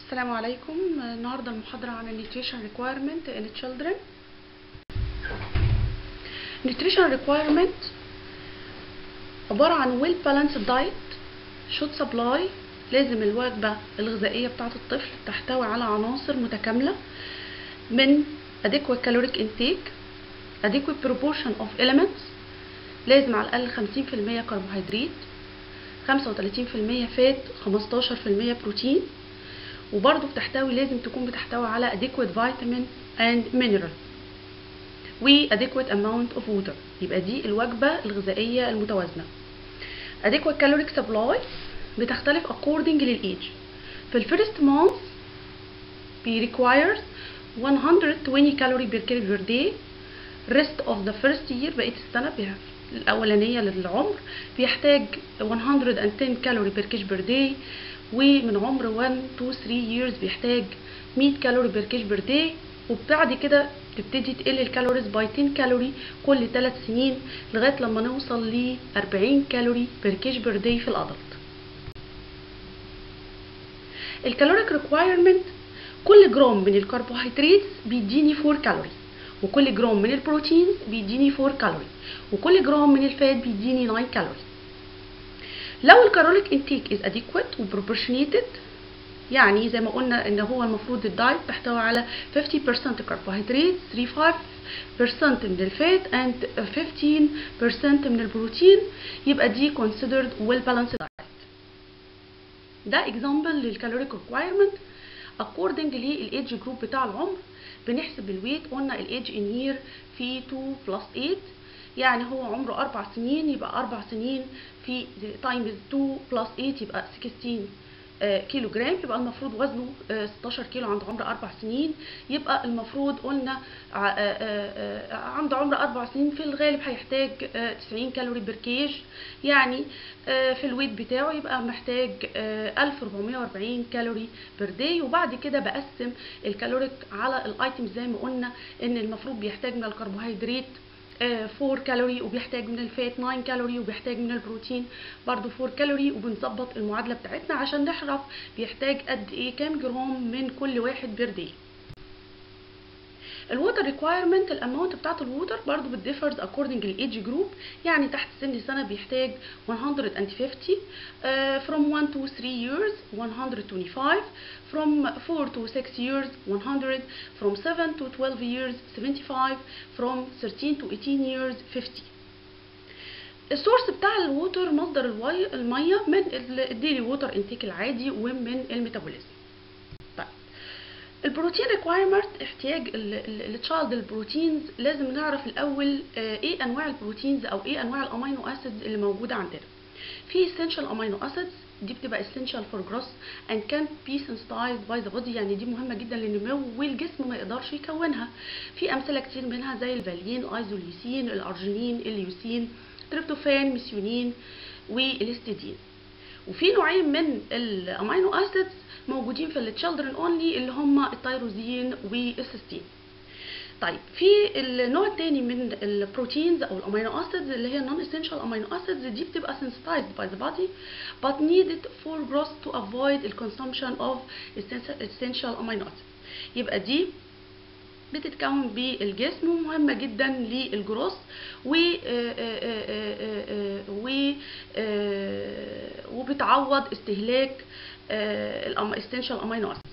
السلام عليكم النهارده المحاضرة عن nutrition requirement in children nutrition requirement عبارة عن well balanced diet should supply لازم الوجبة الغذائية بتاعة الطفل تحتوي على عناصر متكاملة من adequate caloric intake adequate proportion of elements لازم على الأقل 50% كربوهيدرات 35% فات 15% بروتين وبرضه بتحتوي لازم تكون بتحتوي على adequate vitamin and mineral و adequate amount of water يبقى دي الوجبة الغذائية المتوازنة adequate caloric supply بتختلف according للage في الفيرست month بي requires 120 calorie per kilo per day rest of the first year بقية السنة الأولانية للعمر بيحتاج 110 كالوري بير كيج بير داي ومن عمر 1 to 3 years بيحتاج 100 كالوري بير كيج بير داي وبعد كده تبتدي تقل الكالوريز باي 10 كالوري كل 3 سنين لغاية لما نوصل ل 40 كالوري بير كيج بير داي في الأدلت الكالوريك ريكوايرمنت كل جرام من الكربوهيدرات بيديني 4 كالوري وكل جرام من البروتين بيديني 4 كالوري وكل جرام من الفات بيديني 9 كالوري لو الكالوريك انتيك از اديكويت وبروبورشنيتد يعني زي ما قلنا ان هو المفروض الدايت تحتوي على 50% كربوهيدرات 35% من الفات and 15% من البروتين يبقى دي considered well balanced diet ده example للكالوريك requirement according للايدج جروب بتاع العمر بنحسب الويت قلنا الايدج ان يير في 2 بلس 8 يعني هو عمره 4 سنين يبقى 4 سنين في تايمز 2 بلس 8 يبقى 16 كيلو جرام يبقى المفروض وزنه 16 كيلو عند عمر 4 سنين يبقى المفروض قلنا عند عمر 4 سنين في الغالب هيحتاج 90 كالوري بير كيج يعني في الويت بتاعه يبقى محتاج 1440 كالوري بير داي وبعد كده بقسم الكالوريك على الايتمز زي ما قلنا ان المفروض بيحتاج من الكربوهيدرات 4 كالوري وبيحتاج من الفات 9 كالوري وبيحتاج من البروتين برضو 4 كالوري وبنظبط المعادله بتاعتنا عشان نعرف بيحتاج قد ايه كام جرام من كل واحد بير داي الووتر ريكوايرمنت الاماونت بتاعت الووتر برضو بتديفرز اكوردنج للايدج جروب يعني تحت سن سنه بيحتاج 150 uh, from 1 to 3 years 125 from 4 to 6 years 100 from 7 to 12 years 75 from 13 to 18 years 50 السورس بتاع الووتر مصدر الميه من الديلي ووتر انتيك العادي ومن الميتابوليزم البروتين ريكوايرمنت احتياج التشايلد البروتينز لازم نعرف الاول ايه انواع البروتينز او ايه انواع الامينو اسيدز اللي موجوده عندنا في essential امينو اسيدز دي بتبقى essential for growth and can be sensitized by the body يعني دي مهمه جدا للنمو والجسم ما يقدرش يكونها في امثله كتير منها زي الفالين الايزوليوسين الارجينين اليوسين تريبتوفان ميثيونين والاستيدين وفي نوعين من الامينو اسيدز موجودين في التشيلدرن اونلي اللي هم التيروزين والسيستين طيب في النوع الثاني من البروتينز او الامينو اسيدز اللي هي non essential amino acids دي بتبقى sensitized by the body but needed for growth to avoid the consumption of essential amino acids يبقى دي بتتكون بالجسم ومهمه جدا للجروث و و وبتعوض استهلاك الاسينشال امينو اسيد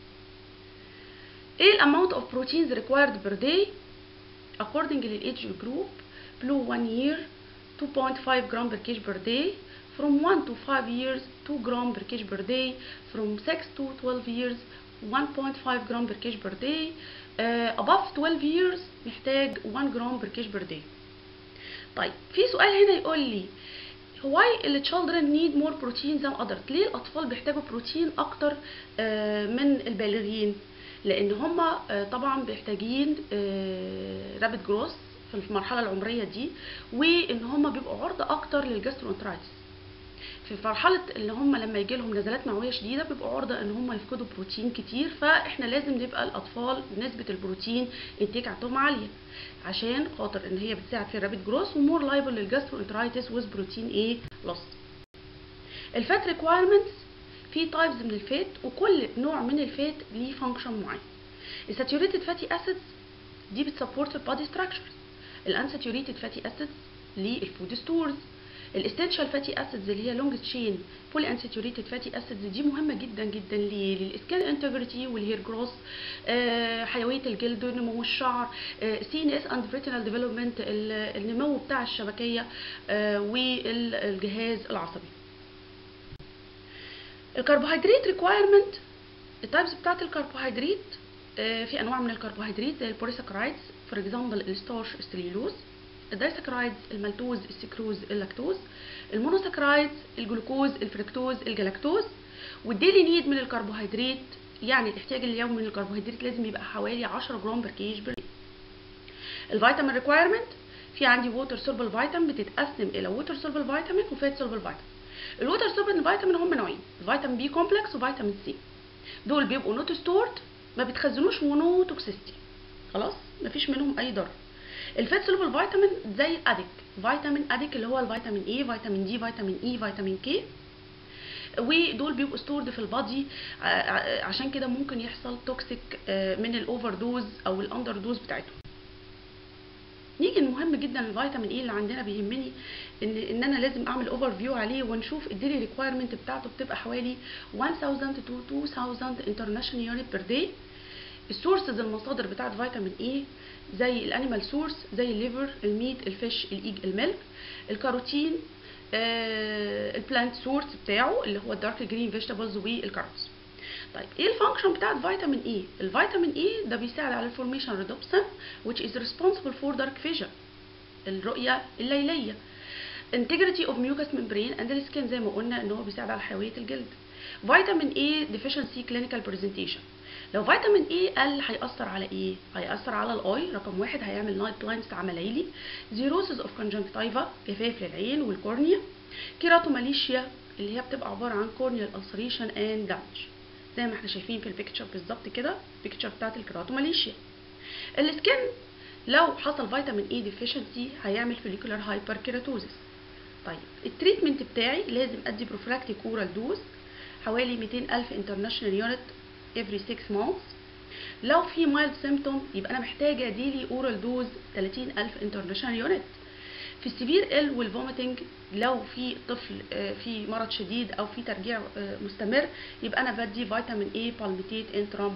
ايه الاماونت اوف بروتينز ريكوايرد بير داي according للايدج جروب بلو 1 year 2.5 جرام بير كيج بير داي from 1 to 5 years 2 جرام بير كيج بير داي from 6 to 12 years 1.5 جرام بير كيج بير داي uh, above 12 years محتاج 1 جرام بير كيج بير داي طيب في سؤال هنا يقول لي why the children need more protein than adults ليه الاطفال بيحتاجوا بروتين اكتر uh, من البالغين لان هم uh, طبعا محتاجين رابid جروث في المرحله العمريه دي وان هم بيبقوا عرضه اكتر للجاسترونترايتس في مرحله اللي هم لما يجي لهم نزلات معويه شديده بيبقوا عرضه ان هم يفقدوا بروتين كتير فاحنا لازم نبقى الاطفال نسبه البروتين انتاج عندهم عاليه عشان خاطر ان هي بتساعد في الرابيد جروث ومور لايبل للجاسترونترايتس ويز بروتين ايه لوس الفات ريكوايرمنتس في تايبز من الفات وكل نوع من الفات ليه فانكشن معين الساتوريتد فاتي اسيدز دي بتسبورت البادي ستراكشرز الانساتوريتد فاتي اسيدز للفود ستورز الاسينشال فاتي اسيدز اللي هي لونج تشين بولي انساتوريتد فاتي اسيدز دي مهمه جدا جدا ليه للسكين انتجريتي والهير جروث آه حيويه الجلد ونمو الشعر سي ان اس اند ريتينال ديفلوبمنت النمو بتاع الشبكيه آه والجهاز العصبي الكربوهيدرات ريكوايرمنت التايبس بتاعت الكربوهيدرات آه في انواع من الكربوهيدرات زي البوليساكرايدز فور اكزامبل الستارش السليلوز الدايساكرايدز المالتوز السكروز اللاكتوز المونوساكرايدز الجلوكوز الفركتوز الجلاكتوز والديلي نيد من الكربوهيدرات يعني الاحتياج اليومي من الكربوهيدرات لازم يبقى حوالي 10 جرام بر كيج بر الفيتامين ريكوايرمنت في عندي ووتر سولبل فيتامين بتتقسم الى ووتر سولبل فيتامين وفات سولبل فيتامين الووتر سولبل فيتامين هم نوعين فيتامين بي كومبلكس وفيتامين سي دول بيبقوا نوت ستورد ما بتخزنوش ونو توكسيستي خلاص مفيش منهم اي ضرر الفات سولبل فيتامين زي الاديك فيتامين اديك اللي هو الفيتامين اي فيتامين دي فيتامين اي فيتامين كي ودول بيبقوا ستورد في البادي عشان كده ممكن يحصل توكسيك من الاوفر دوز او الاندر دوز بتاعتهم نيجي المهم جدا الفيتامين اي اللي عندنا بيهمني ان ان انا لازم اعمل اوفر فيو عليه ونشوف الديلي ريكوايرمنت بتاعته بتبقى حوالي 1000 تو 2000 انترناشونال يونت بير داي السورسز المصادر بتاعت فيتامين اي زي الانيمال سورس زي الليفر الميت الفيش الايج الميلك الكاروتين آه البلانت سورس بتاعه اللي هو الدارك جرين فيجيتابلز والكاروتس طيب ايه الفانكشن بتاعت فيتامين اي الفيتامين اي ده بيساعد على الفورميشن ريدوبسن which is responsible for dark vision الرؤيه الليليه integrity of mucous membrane and the skin زي ما قلنا ان هو بيساعد على حيويه الجلد فيتامين اي deficiency clinical presentation لو فيتامين اي قل هيأثر على ايه؟ هيأثر على الاي رقم واحد هيعمل نايت بلايندز عمى ليلي زيروسز اوف كونجنكتيفا جفاف للعين والكورنيا كيراتوماليشيا اللي هي بتبقى عباره عن كورنيال ulceration اند دامج زي ما احنا شايفين في البيكتشر بالظبط كده البيكتشر بتاعت الكيراتوماليشيا السكن لو حصل فيتامين اي ديفيشنسي هيعمل فوليكولار هايبر كيراتوزيس طيب التريتمنت بتاعي لازم ادي بروفلاكتيك اورال دوز حوالي 200 الف انترناشونال يونت every 6 months لو في mild symptom يبقى انا محتاجه ديلي اورال دوز 30000 انترناشونال يونت في السيفير ال والفوميتنج لو في طفل في مرض شديد او في ترجيع مستمر يبقى انا بدي فيتامين اي بالميتيت انترا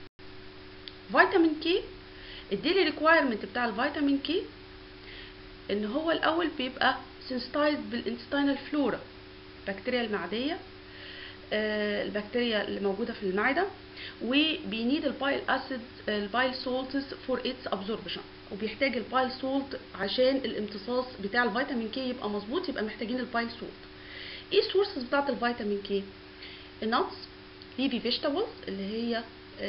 فيتامين كي الديلي ريكوايرمنت بتاع الفيتامين كي ان هو الاول بيبقى سنسيتايزد بالانتستينال فلورا البكتيريا المعديه البكتيريا اللي موجوده في المعده وبينيد البايل اسيد البايل سولتس فور اتس ابزوربشن وبيحتاج البايل سولت عشان الامتصاص بتاع الفيتامين كي يبقى مظبوط يبقى محتاجين البايل سولت ايه السورسز بتاعت الفيتامين كي النتس ليفي فيجيتابلز اللي هي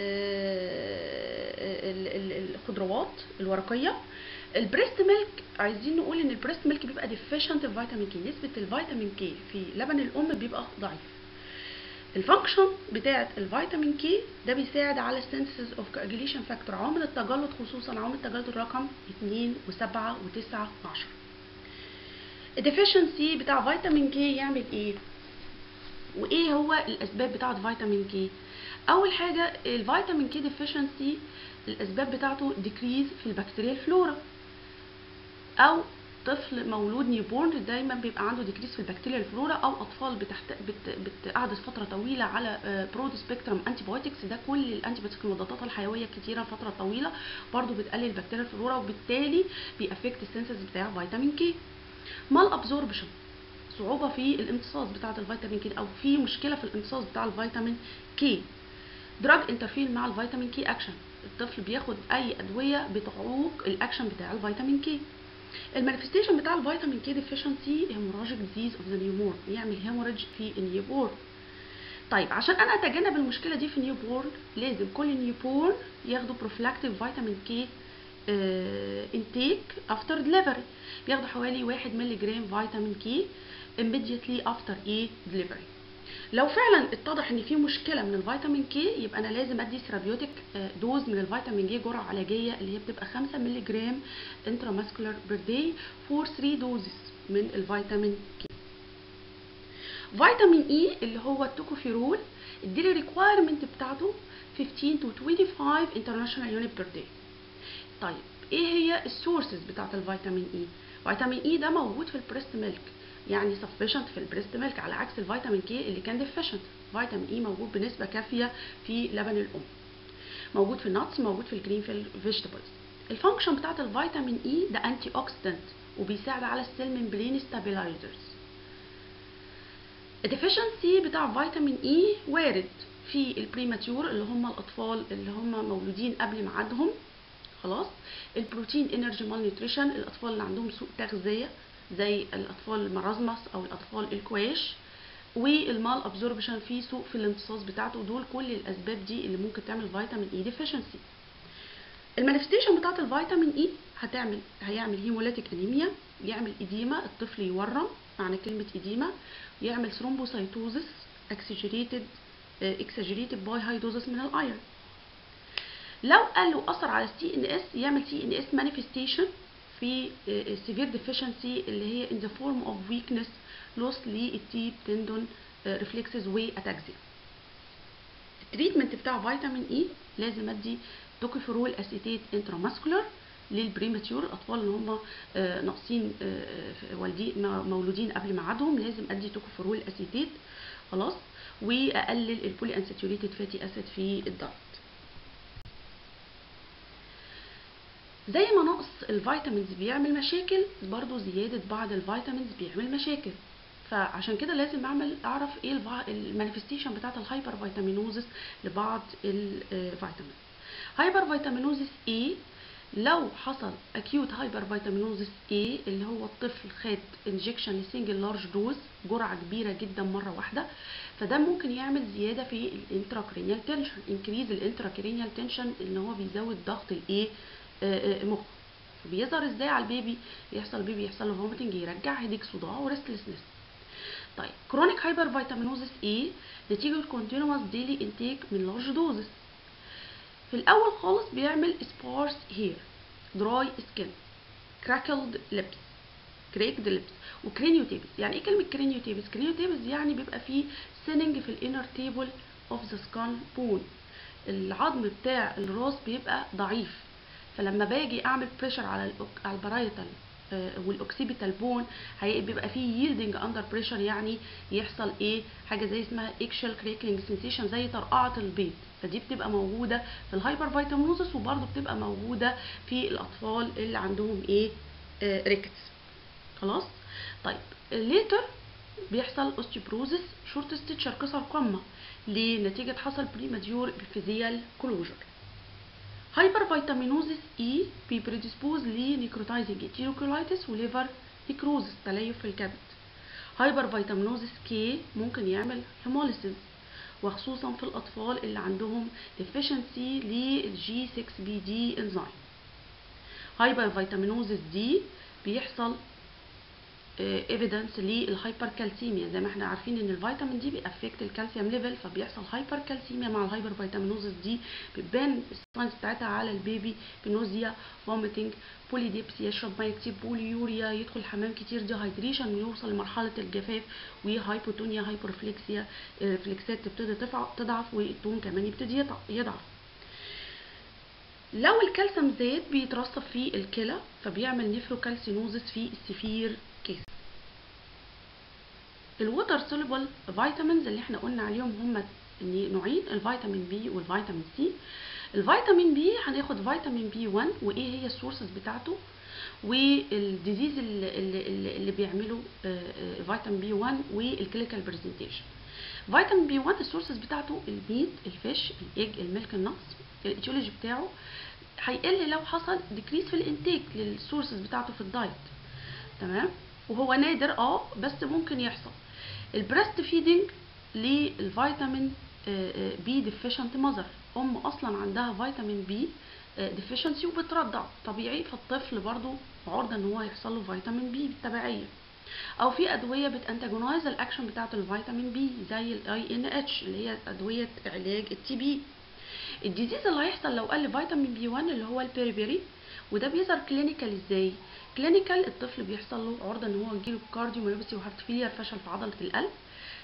الخضروات الورقيه البريست ميلك عايزين نقول ان البريست ميلك بيبقى ديفيشنت فيتامين كي نسبه الفيتامين كي في لبن الام بيبقى ضعيف الفانكشن بتاعه الفيتامين كي ده بيساعد على السينثيسيس اوف كواجيليشن فاكتور عوامل التجلط خصوصا عوامل التجلط رقم 2 و7 و9 و10 الديفيشنسي بتاع فيتامين كي يعمل ايه وايه هو الاسباب بتاعه فيتامين كي اول حاجه الفيتامين كي ديفيشنسي الاسباب بتاعته ديكريز في البكتيريا الفلورا او طفل مولود نيوبورن دايما بيبقى عنده ديكريس في البكتيريا الفلورا او اطفال بتحت بت... بتقعد فتره طويله على برود سبيكترم انتي بايوتكس ده كل الانتي بايوتكس المضادات الحيويه الكتيره فتره طويله برضو بتقلل البكتيريا الفلورا وبالتالي بيأفكت السنسز بتاع فيتامين كي مال ابزوربشن صعوبه في الامتصاص بتاعه الفيتامين كي او في مشكله في الامتصاص بتاع الفيتامين كي دراج انترفير مع الفيتامين كي اكشن الطفل بياخد اي ادويه بتعوق الاكشن بتاع الفيتامين كي المانيفستيشن بتاع الفيتامين كي ديفيشنسي هيموراجيك ديزيز اوف ذا نيوبورن يعمل هيموراج في النيوبورن طيب عشان انا اتجنب المشكله دي في النيوبورن لازم كل نيوبورن ياخدوا بروفلاكتيف فيتامين كي انتيك افتر دليفري بياخدوا حوالي 1 مللي جرام فيتامين كي immediately after ايه delivery لو فعلا اتضح ان في مشكله من الفيتامين كي يبقى انا لازم ادي سيرابيوتيك دوز من الفيتامين كي جرعه علاجيه اللي هي بتبقى 5 مللي جرام انتراماسكولار بير داي فور 3 دوزز من الفيتامين كي فيتامين اي اللي هو التوكوفيرول الديلي ريكوايرمنت بتاعته 15 to 25 international unit per day طيب ايه هي السورسز بتاعت الفيتامين اي فيتامين اي ده موجود في البريست ميلك يعني sufficient في البريست ميلك على عكس الفيتامين كي اللي كان deficient فيتامين اي موجود بنسبه كافيه في لبن الام موجود في الناتس موجود في الجرين فيجيتابلز الفانكشن بتاعت الفيتامين اي ده انتي اوكسيدنت وبيساعد على السيل ممبرين ستابيلايزرز الديفيشنسي بتاع فيتامين اي وارد في البريماتيور اللي هم الاطفال اللي هم مولودين قبل ميعادهم خلاص البروتين انرجي مال نيوتريشن الاطفال اللي عندهم سوء تغذيه زي الاطفال المرازمس او الاطفال الكواش والمال ابزوربشن في سوء في الامتصاص بتاعته دول كل الاسباب دي اللي ممكن تعمل فيتامين اي ديفيشنسي المانيفستيشن بتاعت الفيتامين اي هتعمل هيعمل هيموليتيك انيميا يعمل اديما الطفل يورم معنى كلمه اديما يعمل ثرومبوسايتوزس اكسجريتد اكسجريتد باي هاي دوزس من الايرون لو قال له اثر على السي ان اس يعمل سي ان اس مانيفستيشن في سيفير ديفيشنسي اللي هي in the form of weakness loss للتيب تندون ريفلكسز واتاكزيا التريتمنت بتاع فيتامين اي لازم ادي توكوفيرول اسيتيت انتراماسكولار للبريماتيور الاطفال اللي هم ناقصين والدين مولودين قبل ميعادهم لازم ادي توكوفيرول اسيتيت خلاص واقلل البولي انساتيوريتد فاتي اسيد في الدايت زي ما نقص الفيتامينز بيعمل مشاكل برضو زيادة بعض الفيتامينز بيعمل مشاكل فعشان كده لازم اعمل اعرف ايه المانيفستيشن بتاعت الهايبر فيتامينوزس لبعض الفيتامينز هايبر فيتامينوزس ايه لو حصل اكيوت هايبر فيتامينوزس ايه اللي هو الطفل خد انجكشن لسنجل لارج دوز جرعه كبيره جدا مره واحده فده ممكن يعمل زياده في الانتراكرينيال تنشن انكريز الانتراكرينيال تنشن ان هو بيزود ضغط الايه مخ بيظهر ازاي على البيبي يحصل البيبي يحصل له فوميتنج يرجع هيديك صداع وريستلسنس طيب كرونيك هايبر فيتامينوزس ايه نتيجه كونتينوس ديلي انتيك من لارج دوزز في الاول خالص بيعمل سبارس هير دراي سكين كراكلد ليبس كريكد ليبس وكرينيوتيبس يعني ايه كلمه كرينيوتيبس كرينيوتيبس يعني بيبقى فيه سيننج في الانر تيبل اوف ذا سكال بون العظم بتاع الراس بيبقى ضعيف فلما باجي اعمل بريشر على على البرايتال والاوكسيبيتال بون بيبقى فيه ييلدنج اندر بريشر يعني يحصل ايه حاجه زي اسمها اكشل كريكلينج سنسيشن زي طرقعه البيض فدي بتبقى موجوده في الهايبر فيتامينوزس وبرده بتبقى موجوده في الاطفال اللي عندهم ايه آه ريكتس خلاص طيب ليتر بيحصل اوستيوبروزس شورت ستيتشر قصر قمه ليه نتيجه حصل بريماتيور ابيفيزيال كلوجر هايبر فيتامينوزس اي بيبريديسبوز لنيكروتايزنج اتيروكولايتس وليفر نيكروزس تليف في الكبد هايبر فيتامينوزس كي ممكن يعمل هيموليسيس وخصوصا في الاطفال اللي عندهم ديفيشنسي للجي 6 بي دي انزيم هايبر فيتامينوزس دي بيحصل ايفيدنس للهايبر كالسيميا زي ما احنا عارفين ان الفيتامين دي بيأفكت الكالسيوم ليفل فبيحصل هايبر كالسيميا مع الهايبر فيتامينوزس دي بتبان الساينز بتاعتها على البيبي بنوزيا فوميتنج بوليديبس يشرب ميه كتير بوليوريا يدخل حمام كتير ديهايدريشن ويوصل لمرحله الجفاف وهايبوتونيا هايبورفليكسيا الرفلكسات تبتدي تضعف والتون كمان يبتدي يضعف لو الكالسيوم زاد بيترسب في الكلى فبيعمل نيفروكالسينوزس في السفير كيس الووتر سوليبل فيتامينز اللي احنا قلنا عليهم هم نوعين الفيتامين بي والفيتامين سي الفيتامين بي هناخد فيتامين بي 1 وايه هي السورسز بتاعته والديزيز اللي, اللي, اللي بيعمله فيتامين بي 1 والكلينيكال برزنتيشن فيتامين بي 1 السورسز بتاعته الميت الفيش الايج الميلك النقص الايتيولوجي بتاعه هيقل لو حصل ديكريس في الانتيك للسورسز بتاعته في الدايت تمام وهو نادر اه بس ممكن يحصل البريست فيدنج للفيتامين بي ديفيشنت ماذر ام اصلا عندها فيتامين بي ديفيشنسي وبترضع طبيعي فالطفل برضو عرضه ان هو يحصل له فيتامين بي بالتبعيه او في ادويه بتانتاجونايز الاكشن بتاعه الفيتامين بي زي الاي ان اتش اللي هي ادويه علاج التي بي الديزيز اللي هيحصل لو قل فيتامين بي 1 اللي هو البيريبيري وده بيظهر كلينيكال ازاي كلينيكال الطفل بيحصل له عرضه ان هو يجيله كارديوميوباثي وهارت فيلير فشل في عضله القلب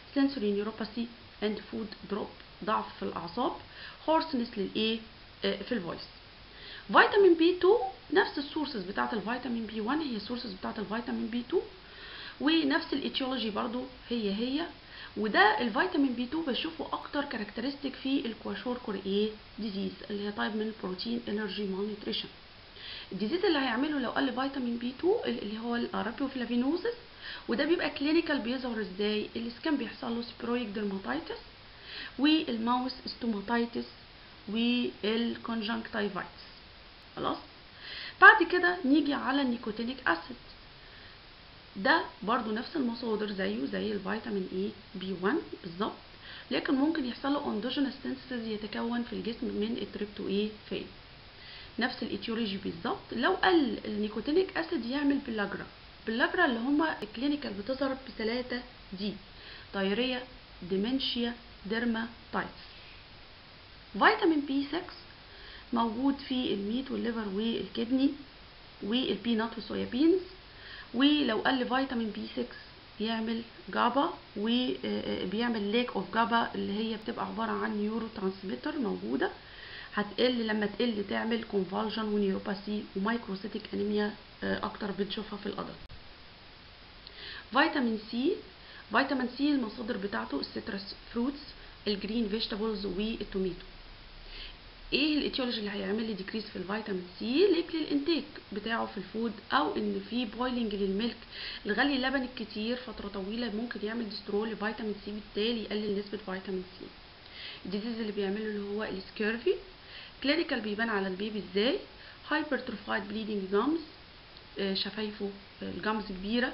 sensory neuropathy and food drop ضعف في الأعصاب hoarseness للإيه آه، في الفويس فيتامين بي 2 نفس السورسز بتاعت الفيتامين بي 1 هي السورسز بتاعت الفيتامين بي 2 ونفس الايتيولوجي برضو هي هي وده الفيتامين بي 2 بشوفه اكتر كاركترستيك في الكواشوركور ايه ديزيز اللي هي تايب من البروتين انرجي مالنيوتريشن الديزيز اللي هيعمله لو قل فيتامين بي 2 اللي هو الارابيوفلافينوزس وده بيبقى كلينيكال بيظهر ازاي السكان بيحصل له سبرويك ديرماتيتس والماوس ستوماتيتس والكونجنكتيفايتس خلاص بعد كده نيجي على النيكوتينيك اسيد ده برضو نفس المصادر زيه زي الفيتامين اي بي 1 بالظبط لكن ممكن يحصل له اندوجينس سينثيسيس يتكون في الجسم من التريبتو ايه فين نفس الايتيولوجي بالظبط لو قل النيكوتينيك اسيد يعمل بلاجرا بلاجرا اللي هما الكلينيكال بتظهر بثلاثة دي دايريا ديمنشيا ديرماتايتس فيتامين بي 6 موجود في الميت والليفر والكدني والبينات والصويا بينز ولو قل فيتامين بي 6 يعمل جابا وبيعمل ليك اوف جابا اللي هي بتبقى عباره عن نيورو ترانسميتر موجوده هتقل لما تقل تعمل كونفالجن ونيوروباثي ومايكروسيتيك انيميا اكتر بنشوفها في القدر فيتامين سي فيتامين سي المصادر بتاعته السيترس فروتس الجرين فيجيتابلز والتوميتو ايه الايتيولوجي اللي هيعمل لي ديكريس في الفيتامين سي ليك للانتاك بتاعه في الفود او ان في بويلنج للميلك الغلي اللبن الكتير فتره طويله ممكن يعمل ديسترول لفيتامين سي بالتالي يقلل نسبه فيتامين سي الديزيز اللي بيعمله اللي هو السكيرفي كلينيكال بيبان على البيبي ازاي هايبرتروفايد بليدنج جامز شفايفه الجامز كبيرة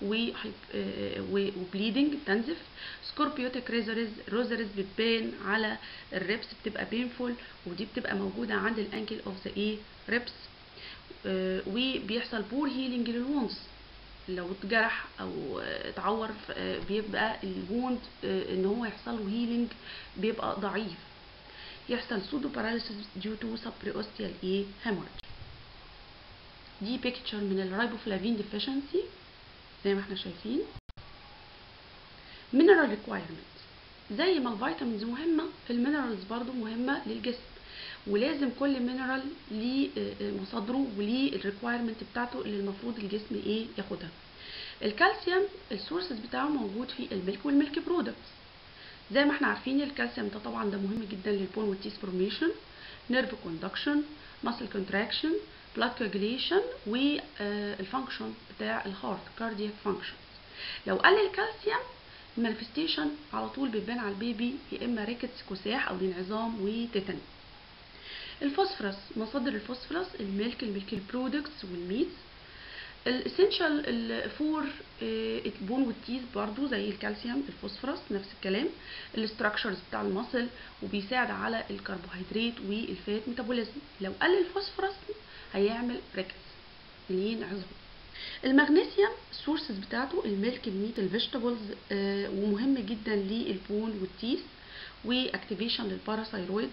وبليدنج بتنزف سكوربيوتيك ريزرز روزرز بتبان على الريبس بتبقى بينفول ودي بتبقى موجودة عند الانكل اوف ذا ايه ريبس وبيحصل بور هيلينج للوونز لو اتجرح او اتعور بيبقى الووند ان هو يحصل له هيلينج بيبقى ضعيف يحصل سودو باراليسيس ديو تو سبريوستيال ايه هيموريج دي بيكتشر من الرايبوفلافين ديفيشنسي زي ما احنا شايفين mineral requirement زي ما الفيتامينز مهمة المينرالز برضو مهمة للجسم ولازم كل مينرال ليه مصادره وليه الريكوايرمنت بتاعته اللي المفروض الجسم ايه ياخدها الكالسيوم السورسز بتاعه موجود في الملك والملك برودكتس زي ما احنا عارفين الكالسيوم ده طبعا ده مهم جدا للبون والتيس فورميشن نيرف كوندكشن ماسل كونتراكشن بلاد كوجوليشن والفانكشن بتاع الهارت كاردياك فانكشن لو قل الكالسيوم المانيفستيشن على طول بتبان على البيبي يا اما ريكتس كساح او انعظام وتيتاني الفوسفورس مصادر الفوسفورس الميلك الميلك البرودكتس والميتس الاسينشال فور البون والتيز برضو زي الكالسيوم الفوسفورس نفس الكلام الاستراكشرز بتاع المصل وبيساعد على الكربوهيدرات والفات ميتابوليزم لو قل الفوسفورس هيعمل ريكتس لين عظم المغنيسيوم السورسز بتاعته الميلك الميت الفيجيتابلز آه ومهم جدا للبون والتيس واكتيفيشن للباراثايرويد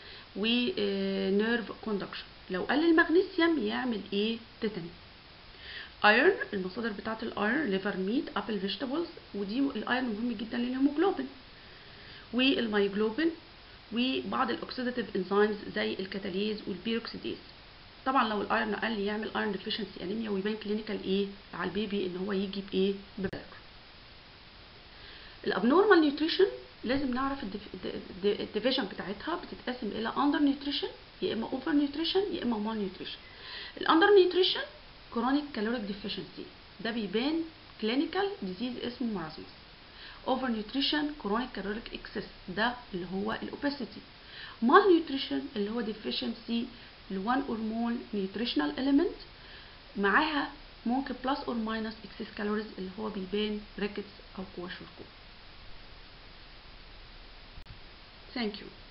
ونيرف كوندكشن لو قل المغنيسيوم يعمل ايه تيتاني ايرن المصادر بتاعه الايرن ليفر ميت ابل فيجيتابلز ودي الايرن مهم جدا للهيموجلوبين والمايجلوبين وبعض الاكسيداتيف انزيمز زي الكتاليز والبيروكسيديز طبعا لو الايرن قل يعمل ايرن ديفيشنسي انيميا ويبان كلينيكال ايه على البيبي ان هو يجي بايه ببلغ الابنورمال نيوتريشن لازم نعرف الديفيجن بتاعتها بتتقسم الى اندر نيوتريشن يا اما اوفر نيوتريشن يا اما مال نيوتريشن الاندر نيوتريشن كرونيك كالوريك ديفيشنسي ده بيبان كلينيكال ديزيز اسمه مارازمس اوفر نيوتريشن كرونيك كالوريك اكسس ده اللي هو الاوبيسيتي مال نيوتريشن اللي هو ديفيشنسي لوان اور مول نيوتريشنال اليمنت معاها ممكن بلس اور ماينس اكسس كالوريز اللي هو بيبان ريكتس او كواشوركو Thank you.